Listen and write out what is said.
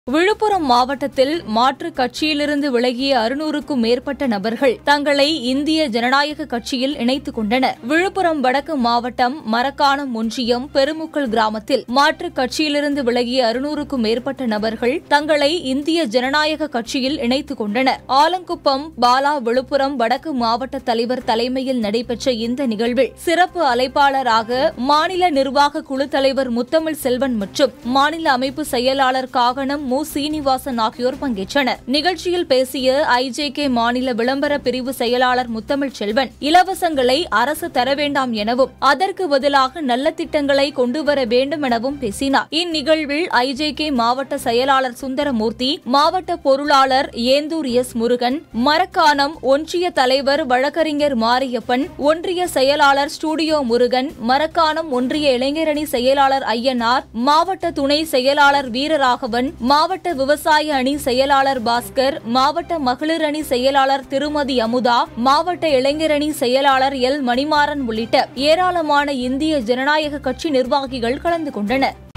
விழுப்புரம் மாவட்டத்தில் மாற்றுக் கட்சியிலிருந்து விலகிய அறுநூறுக்கும் மேற்பட்ட நபர்கள் தங்களை இந்திய ஜனநாயக கட்சியில் இணைத்துக் கொண்டனர் விழுப்புரம் வடக்கு மாவட்டம் மரக்காணம் ஒன்றியம் பெருமுக்கல் கிராமத்தில் மாற்றுக் கட்சியிலிருந்து விலகிய அறுநூறுக்கும் மேற்பட்ட நபர்கள் தங்களை இந்திய ஜனநாயக கட்சியில் இணைத்துக் கொண்டனர் ஆலங்குப்பம் பாலா விழுப்புரம் வடக்கு மாவட்ட தலைவர் தலைமையில் நடைபெற்ற இந்த நிகழ்வில் சிறப்பு அழைப்பாளராக மாநில நிர்வாக குழு தலைவர் முத்தமிழ் செல்வன் மற்றும் மாநில அமைப்பு செயலாளர் காகனம் மு சீனிவாசன் ஆகியோர் பங்கேற்றனர் நிகழ்ச்சியில் பேசிய ஐஜேகே மாநில விளம்பர பிரிவு செயலாளர் முத்தமிழ் செல்வன் இலவசங்களை அரசு தர வேண்டாம் எனவும் அதற்கு பதிலாக நல்ல திட்டங்களை கொண்டுவர வேண்டும் எனவும் பேசினார் இந்நிகழ்வில் ஐஜேகே மாவட்ட செயலாளர் சுந்தரமூர்த்தி மாவட்ட பொருளாளர் ஏந்தூர் எஸ் முருகன் மரக்காணம் ஒன்றிய தலைவர் வழக்கறிஞர் மாரியப்பன் ஒன்றிய செயலாளர் ஸ்டுடியோ முருகன் மரக்காணம் ஒன்றிய இளைஞரணி செயலாளர் ஐயனார் மாவட்ட துணை செயலாளர் வீரராகவன் மாவட்ட விவசாய அணி செயலாளர் பாஸ்கர் மாவட்ட மகளிர் அணி செயலாளர் திருமதி அமுதா மாவட்ட இளைஞரணி செயலாளர் எல் மணிமாறன் உள்ளிட்ட ஏராளமான இந்திய ஜனநாயக கட்சி நிர்வாகிகள் கலந்து கொண்டனர்